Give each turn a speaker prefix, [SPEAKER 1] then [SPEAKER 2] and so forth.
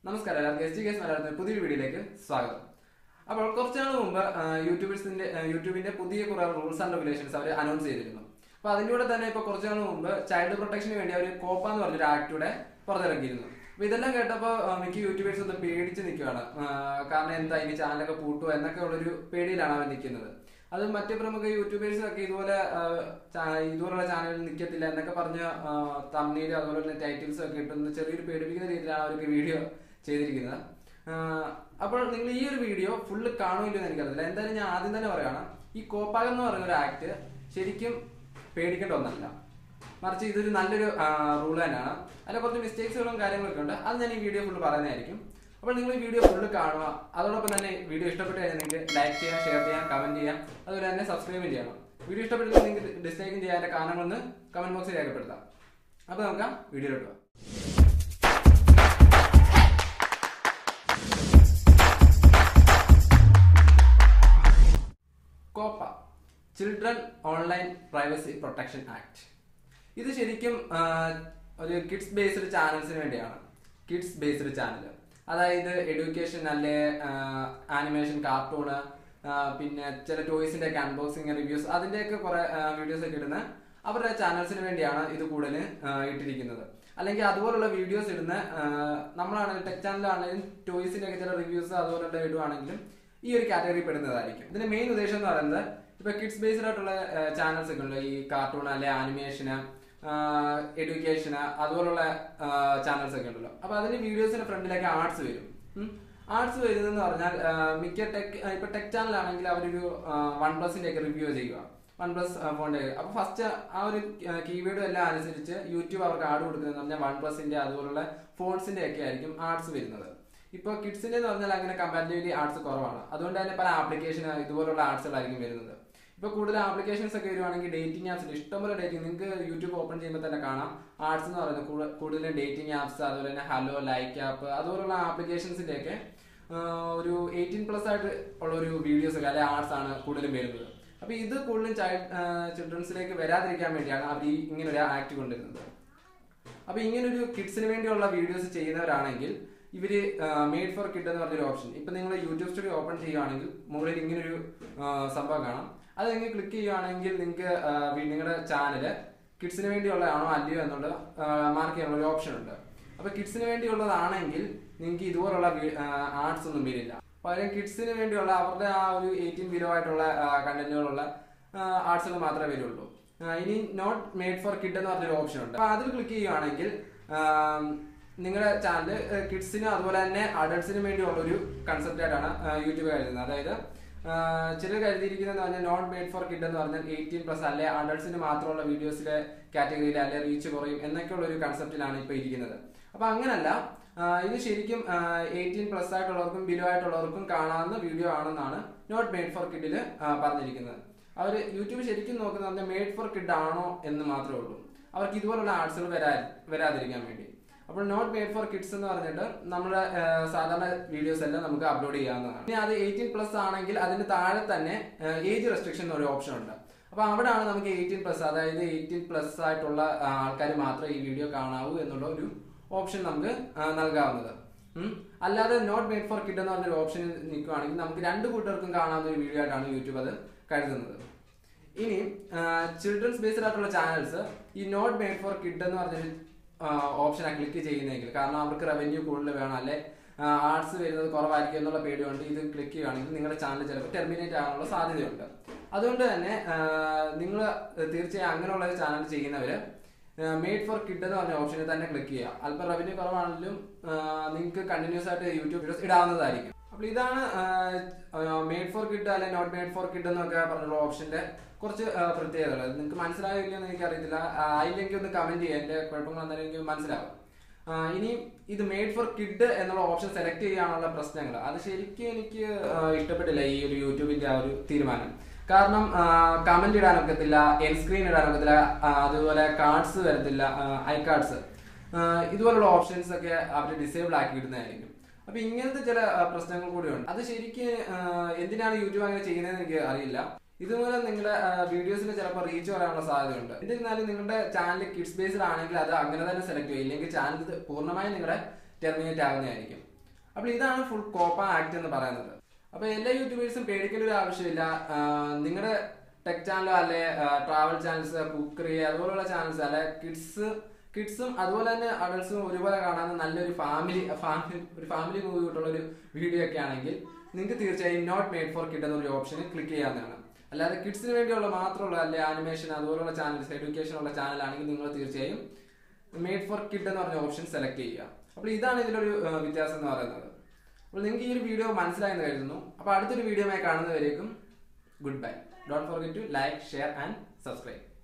[SPEAKER 1] നമസ്കാരം എല്ലാവർക്കും S G case മലയാളത്തിന്റെ പുതിയൊരു വീഡിയോയിലേക്ക് സ്വാഗതം അപ്പോൾ കുറച്ചു നാൾ മുമ്പ് ആ, യൂട്യൂബേഴ്സിന്റെ ആ, യൂട്യൂബിന്റെ പുതിയ കുറെ റൂൾസ് ആൻഡ് റെഗുലേഷൻസ് അവർ അനൗൺസ് ചെയ്തിരുന്നു അപ്പൊ അതിന്റെ കൂടെ തന്നെ ഇപ്പൊ കുറച്ചു നാൾ മുമ്പ് ചൈൽഡ് പ്രൊട്ടക്ഷന് വേണ്ടി അവർ കോപ്പ എന്ന് പറഞ്ഞൊരു ആക്ട് കൂടെ പുറത്തിറക്കിയിരുന്നു അപ്പൊ ഇതെല്ലാം കേട്ടപ്പോൾ മിക്ക യൂട്യൂബേഴ്സ് ഒന്ന് പേടിച്ച് നിൽക്കുകയാണ് കാരണം എന്താ ഇനി ചാനലൊക്കെ പൂട്ടുമോ എന്നൊക്കെ ഉള്ളൊരു പേടിയിലാണ് അവർ നിൽക്കുന്നത് അത് മറ്റ് പ്രമുഖ യൂട്യൂബേഴ്സ് ഒക്കെ ഇതുപോലെ ആ, ചാ- ഇതുപോലുള്ള ചാനലിൽ നിൽക്കത്തില്ല എന്നൊക്കെ പറഞ്ഞ തമ്മിൽ അതുപോലെ തന്നെ ടൈറ്റിൽസ് ഒക്കെ ഇട്ടുന്ന ചെറിയൊരു പേടിപ്പിക്കുന്ന രീതിയിലാണ് അവർക്ക് വീഡിയോ ചെയ്തിരിക്കുന്നത് ആ, അപ്പോൾ നിങ്ങൾ ഈ ഒരു വീഡിയോ ഫുള്ള് കാണുമില്ലോ എന്ന് എനിക്കറിയില്ല എന്തായാലും ഞാൻ ആദ്യം തന്നെ പറയുകയാണ് ഈ കോപ്പാകം എന്ന് പറയുന്ന ഒരു ആക്ട് ശരിക്കും പേടിക്കേണ്ട ഒന്നല്ല മറിച്ച് ഇതൊരു നല്ലൊരു റൂൾ തന്നെയാണ് അതിൽ കുറച്ച് മിസ്റ്റേക്സുകളും കാര്യങ്ങളൊക്കെ ഉണ്ട് അത് ഞാൻ ഈ വീഡിയോ ഫുള്ള് പറയുന്നതായിരിക്കും അപ്പോൾ നിങ്ങൾ ഈ വീഡിയോ ഫുള്ള് കാണുക അതോടൊപ്പം തന്നെ വീഡിയോ ഇഷ്ടപ്പെട്ട് കഴിഞ്ഞാൽ നിങ്ങൾക്ക് ലൈക്ക് ചെയ്യാം ഷെയർ ചെയ്യാം കമന്റ് ചെയ്യാം അതുപോലെ തന്നെ സബ്സ്ക്രൈബ് ചെയ്യണം വീഡിയോ ഇഷ്ടപ്പെട്ടില്ല നിങ്ങൾക്ക് ഡിസ്ലൈക്കും ചെയ്യാൻ അതിന്റെ കാരണങ്ങളൊന്ന് കമന്റ് ബോക്സിൽ രേഖപ്പെടുത്താം അപ്പോൾ നമുക്ക് വീഡിയോയിലോട്ട് പോകാം COPPA children online privacy protection act ഇത് ശരിക്കും ആ, ഒരു കിഡ്സ് ബേസ്ഡ് ചാനൽസിന് വേണ്ടിയാണ് കിഡ്സ് ബേസ്ഡ് ചാനൽ അതായത് എഡ്യൂക്കേഷൻ അല്ലെ ആനിമേഷൻ കാർട്ടൂണ് പിന്നെ ചില ടോയ്സിന്റെ ഒക്കെ അൺബോക്സിങ് റിവ്യൂസ് അതിന്റെയൊക്കെ കുറെ വീഡിയോസ് ഒക്കെ ഇടുന്ന അവരുടെ ചാനൽസിന് വേണ്ടിയാണ് ഇത് കൂടുതൽ ഇട്ടിരിക്കുന്നത് അല്ലെങ്കിൽ അതുപോലുള്ള വീഡിയോസ് ഇടുന്ന ആ, നമ്മളാണെങ്കിലും ടെക് ചാനലാണെങ്കിലും ടോയ്സിന്റെ ഒക്കെ ചില റിവ്യൂസ് അതുപോലുള്ള ഇടുവാണെങ്കിലും ഈ ഒരു കാറ്റഗറി പെടുന്നതായിരിക്കും ഇതിന്റെ മെയിൻ ഉദ്ദേശം എന്ന് പറയുന്നത് ഇപ്പൊ കിഡ്സ് ബേസ്ഡ് ആയിട്ടുള്ള ചാനൽസ് ഒക്കെ ഉണ്ട് ഈ കാർട്ടൂൺ അല്ലെ ആനിമേഷന് എഡ്യൂക്കേഷന് അതുപോലുള്ള ചാനൽസ് ഒക്കെ ഉണ്ടല്ലോ അപ്പൊ അതിന് വീഡിയോസിന്റെ ഫ്രണ്ടിലേക്ക് ആർട്സ് വരും ആർട്സ് വരുന്നതെന്ന് പറഞ്ഞാൽ ആ, മിക്ക ടെക് ഇപ്പൊ ടെക് ചാനൽ ആണെങ്കിൽ അവരൊരു വൺ പ്ലസിന്റെ ഒക്കെ റിവ്യൂ ചെയ്യുക വൺ പ്ലസ് ഫോണിന്റെ അപ്പൊ ഫസ്റ്റ് ആ ഒരു കീവേഡും എല്ലാം അനുസരിച്ച് യൂട്യൂബ് അവർക്ക് ആഡ് കൊടുക്കുന്നതെന്ന് പറഞ്ഞാൽ വൺ പ്ലസിന്റെ അതുപോലുള്ള ഫോൺസിന്റെ ഒക്കെ ആയിരിക്കും ആർട്സ് വരുന്നത് ഇപ്പോൾ കിഡ്സിന്റെ എന്ന് പറഞ്ഞാൽ അങ്ങനെ കമ്പാരിറ്റീവ്ലി ആർട്സ് കുറവാണ് അതുകൊണ്ട് തന്നെ പല ആപ്ലിക്കേഷൻ ഇതുപോലുള്ള ആർട്സുകളായിരിക്കും വരുന്നത് ഇപ്പോൾ കൂടുതൽ ആപ്ലിക്കേഷൻസ് ഒക്കെ വരുവാണെങ്കിൽ ഡേറ്റിംഗ് ആപ്സിൽ ഇഷ്ടംപോലെ ഡേറ്റിംഗ് നിങ്ങൾക്ക് യൂട്യൂബ് ഓപ്പൺ ചെയ്യുമ്പോൾ തന്നെ കാണാം ആർട്സ് എന്ന് പറയുന്നത് കൂടു- കൂടുതലും ഡേറ്റിംഗ് ആപ്സ് അതുപോലെ തന്നെ ഹലോ ലൈക്ക് ആപ്പ് അതുപോലുള്ള ആപ്ലിക്കേഷൻസിന്റെ ഒക്കെ ഒരു എയ്റ്റീൻ പ്ലസ് ആയിട്ട് ഉള്ള ഒരു വീഡിയോസ് ഒക്കെ അല്ലെങ്കിൽ ആർട്സ് ആണ് കൂടുതലും വരുന്നത് അപ്പൊ ഇത് കൂടുതലും ചൈൽഡ് ചിൽഡ്രൻസിലേക്ക് വരാതിരിക്കാൻ വേണ്ടിയാണ് അവർ ഈ ഇങ്ങനെ ഒരു ആക്ട് കൊണ്ടുവരുന്നത് അപ്പൊ ഇങ്ങനൊരു കിഡ്സിന് വേണ്ടിയുള്ള വീഡിയോസ് ചെയ്യുന്നവരാണെങ്കിൽ ഇവര് മെയ്ഡ് ഫോർ കിഡ് എന്ന് പറഞ്ഞൊരു ഓപ്ഷൻ ഇപ്പൊ നിങ്ങൾ യൂട്യൂബ് സ്റ്റുഡിയോ ഓപ്പൺ ചെയ്യുകയാണെങ്കിൽ മുകളിൽ ഇങ്ങനൊരു ആ, സംഭവം കാണാം അത് നിങ്ങൾ ക്ലിക്ക് ചെയ്യുകയാണെങ്കിൽ നിങ്ങൾക്ക് നിങ്ങളുടെ ചാനല് കിഡ്സിന് വേണ്ടിയുള്ളതാണോ അല്ലയോ എന്നുള്ള മാർക്ക് ചെയ്യാനുള്ള ഒരു ഓപ്ഷൻ ഉണ്ട് അപ്പൊ കിഡ്സിന് വേണ്ടിയുള്ളതാണെങ്കിൽ നിങ്ങൾക്ക് ഇതുപോലുള്ള ആർട്സ് ഒന്നും വരില്ല പകരം കിഡ്സിന് വേണ്ടിയുള്ള അവരുടെ ആ ഒരു എയ്റ്റീൻ ബിലോ ആയിട്ടുള്ള കണ്ടന്റുകളുള്ള ആർട്സുകൾ മാത്രമേ വരുള്ളൂ ആ, ഇനി നോട്ട് മെയ്ഡ് ഫോർ കിഡ് എന്ന് പറഞ്ഞൊരു ഓപ്ഷൻ ഉണ്ട് അപ്പൊ അതിൽ ക്ലിക്ക് ചെയ്യുകയാണെങ്കിൽ നിങ്ങളുടെ ചാനൽ കിഡ്സിനും അതുപോലെ തന്നെ അഡൾട്ട്സിനും വേണ്ടിയുള്ള ഒരു കൺസെപ്റ്റ് ആയിട്ടാണ് ആ, യൂട്യൂബ് കരുതുന്നത് അതായത് ചിലർ കരുതിയിരിക്കുന്നത് പറഞ്ഞാൽ നോട്ട് മെയ്ഡ് ഫോർ കിഡ് എന്ന് പറഞ്ഞാൽ എയ്റ്റീൻ പ്ലസ് അല്ലെ അഡൾട്ട്സിന് മാത്രമുള്ള വീഡിയോസിലെ കാറ്റഗറിയിൽ അല്ലെ റീച്ച് കുറയും എന്നൊക്കെയുള്ള ഒരു കൺസെപ്റ്റിലാണ് ഇപ്പോൾ ഇരിക്കുന്നത് അപ്പൊ അങ്ങനല്ല ആ, ഇത് ശരിക്കും എയ്റ്റീൻ പ്ലസ് ആയിട്ടുള്ളവർക്കും ബിലോ ആയിട്ടുള്ളവർക്കും കാണാവുന്ന വീഡിയോ ആണെന്നാണ് നോട്ട് മെയ്ഡ് ഫോർ കിഡിൽ പറഞ്ഞിരിക്കുന്നത് അവർ യൂട്യൂബ് ശരിക്കും നോക്കുന്നത് മെയ്ഡ് ഫോർ കിഡ് ആണോ എന്ന് മാത്രമേ ഉള്ളൂ അവർക്ക് ഇതുപോലുള്ള ആർട്സുകൾ വരാ വരാതിരിക്കാൻ വേണ്ടി അപ്പോൾ നോട്ട് മെയ്ഡ് ഫോർ കിഡ്സ് എന്ന് പറഞ്ഞിട്ട് നമ്മുടെ ആ, സാധാരണ വീഡിയോസ് എല്ലാം നമുക്ക് അപ്ലോഡ് ചെയ്യാവുന്നതാണ് ഇനി അത് എയ്റ്റീൻ പ്ലസ് ആണെങ്കിൽ അതിന് താഴെ തന്നെ ഏജ് റെസ്ട്രിക്ഷൻ എന്നൊരു ഓപ്ഷൻ ഉണ്ട് അപ്പൊ അവിടെയാണ് നമുക്ക് എയ്റ്റീൻ പ്ലസ് അതായത് എയ്റ്റീൻ പ്ലസ് ആയിട്ടുള്ള ആൾക്കാർ മാത്രമേ ഈ വീഡിയോ കാണാവൂ എന്നുള്ള ഒരു ഓപ്ഷൻ നമുക്ക് ആ, നൽകാവുന്നത് ഉം. അല്ലാതെ നോട്ട് മെയ്ഡ് ഫോർ കിഡ് എന്ന് പറഞ്ഞൊരു ഓപ്ഷൻ നിൽക്കുകയാണെങ്കിൽ നമുക്ക് രണ്ട് കൂട്ടർക്കും കാണാവുന്ന ഒരു വീഡിയോ ആയിട്ടാണ് യൂട്യൂബ് അത് കരുതുന്നത് ഇനി ചിൽഡ്രൻസ് ബേസ്ഡ് ആയിട്ടുള്ള ചാനൽസ് ഈ നോട്ട് മെയ്ഡ് ഫോർ കിഡ് എന്ന് പറഞ്ഞൊരു ഓപ്ഷനാണ് ക്ലിക്ക് ചെയ്യുന്നതെങ്കിൽ കാരണം അവർക്ക് റവന്യൂ കൂടുതൽ വേണം അല്ലെ ആർട്സ് വരുന്നത് കുറവായിരിക്കും എന്നുള്ള പേടിയുണ്ട് ഇത് ക്ലിക്ക് ചെയ്യുകയാണെങ്കിൽ നിങ്ങളുടെ ചാനൽ ചിലപ്പോൾ ടെർമിനേറ്റ് ആകാനുള്ള സാധ്യതയുണ്ട് അതുകൊണ്ട് തന്നെ നിങ്ങൾ തീർച്ചയായും അങ്ങനെയുള്ള ഒരു ചാനൽ ചെയ്യുന്നവര് മെയ്ഡ് ഫോർ കിഡ് എന്ന് പറഞ്ഞ ഓപ്ഷനിൽ തന്നെ ക്ലിക്ക് ചെയ്യുക അല്പം റവന്യൂ കുറവാണെങ്കിലും നിങ്ങൾക്ക് കണ്ടിന്യൂസ് ആയിട്ട് യൂട്യൂബ് വീഡിയോസ് ഇടാവുന്നതായിരിക്കും അപ്പോൾ ഇതാണ് മെയ്ഡ് ഫോർ കിഡ് അല്ലെങ്കിൽ നോട്ട് മെയ്ഡ് ഫോർ കിഡ് എന്നൊക്കെ പറഞ്ഞുള്ള ഓപ്ഷന്റെ കുറച്ച് ആ, പ്രത്യേകതകൾ നിങ്ങൾക്ക് മനസ്സിലായില്ല എന്ന് എനിക്ക് അറിയത്തില്ല അതിലേക്ക് ഒന്ന് കമന്റ് ചെയ്യാം എന്റെ കുഴപ്പങ്ങൾ എന്തായാലും എനിക്ക് മനസ്സിലാവും ആ, ഇനി ഇത് മെയ്ഡ് ഫോർ കിഡ് എന്നുള്ള ഓപ്ഷൻ സെലക്ട് ചെയ്യാനുള്ള പ്രശ്നങ്ങൾ അത് ശരിക്കും എനിക്ക് ആ, ഇഷ്ടപ്പെട്ടില്ല ഈ ഒരു യൂട്യൂബിന്റെ ആ ഒരു തീരുമാനം കാരണം കമന്റ് ഇടാൻ ഒക്കത്തില്ല എൻ സ്ക്രീൻ ഇടാൻ ഒക്കത്തില്ല ആ, അതുപോലെ കാർഡ്സ് വരത്തില്ല ഐ കാർഡ്സ് ഇതുപോലുള്ള ഓപ്ഷൻസ് ഒക്കെ അവർ ഡിസേബിൾ ആക്കി ഇടുന്നതായിരിക്കും അപ്പൊ ഇങ്ങനത്തെ ചില ആ, പ്രശ്നങ്ങൾ കൂടിയുണ്ട് അത് ശരിക്കും ആ, എന്തിനാണ് യൂട്യൂബ് അങ്ങനെ ചെയ്യുന്നതെന്ന് എനിക്ക് അറിയില്ല ഇതുമൂലം നിങ്ങളുടെ വീഡിയോസിന് ചിലപ്പോൾ റീച്ച് വരാനുള്ള സാധ്യതയുണ്ട് എന്നിരുന്നാലും നിങ്ങളുടെ ചാനൽ കിഡ്സ് ബേസ്ഡ് ആണെങ്കിൽ അത് അങ്ങനെ തന്നെ സെലക്ട് ചെയ്യും ഇല്ലെങ്കിൽ ചാനൽ പൂർണ്ണമായും നിങ്ങളുടെ ടെർമിനേറ്റ് ആവുന്നതായിരിക്കും അപ്പോൾ ഇതാണ് ഫുൾ കോപ്പ ആക്ട് എന്ന് പറയുന്നത് അപ്പോൾ എല്ലാ യൂട്യൂബേഴ്സും പേടിക്കേണ്ട ഒരു ആവശ്യമില്ല നിങ്ങളുടെ ടെക് ചാനലോ അല്ലെ ട്രാവൽ ചാനൽസ് കുക്കറി അതുപോലുള്ള ചാനൽസ് അല്ലെ കിഡ്സ് കിഡ്സും അതുപോലെ തന്നെ അഡൾട്ട്സും ഒരുപോലെ കാണാൻ നല്ലൊരു ഫാമിലി ഫാമിലി ഒരു ഫാമിലി മൂവി ആയിട്ടുള്ള ഒരു വീഡിയോ ഒക്കെ ആണെങ്കിൽ നിങ്ങൾക്ക് തീർച്ചയായും നോട്ട് മെയ്ഡ് ഫോർ കിഡ് എന്നൊരു ഓപ്ഷൻ ക്ലിക്ക് ചെയ്യാവുന്നതാണ് അല്ലാതെ കിഡ്സിന് വേണ്ടിയുള്ള മാത്രമുള്ള അല്ലെ ആനിമേഷൻ അതുപോലുള്ള ചാനൽസ് എഡ്യൂക്കേഷൻ ഉള്ള ചാനലാണെങ്കിൽ നിങ്ങൾ തീർച്ചയായും മെയ്ഡ് ഫോർ കിഡ് എന്ന് പറഞ്ഞ ഓപ്ഷൻ സെലക്ട് ചെയ്യുക അപ്പോൾ ഇതാണ് ഇതിലൊരു ആ, വ്യത്യാസം എന്ന് പറയുന്നത് അപ്പോൾ നിങ്ങൾക്ക് ഈ ഒരു വീഡിയോ മനസ്സിലായെന്ന് കരുതുന്നു അപ്പോൾ അടുത്തൊരു വീഡിയോയുമായി കാണുന്നവരേക്കും good bye don't forget to like share and subscribe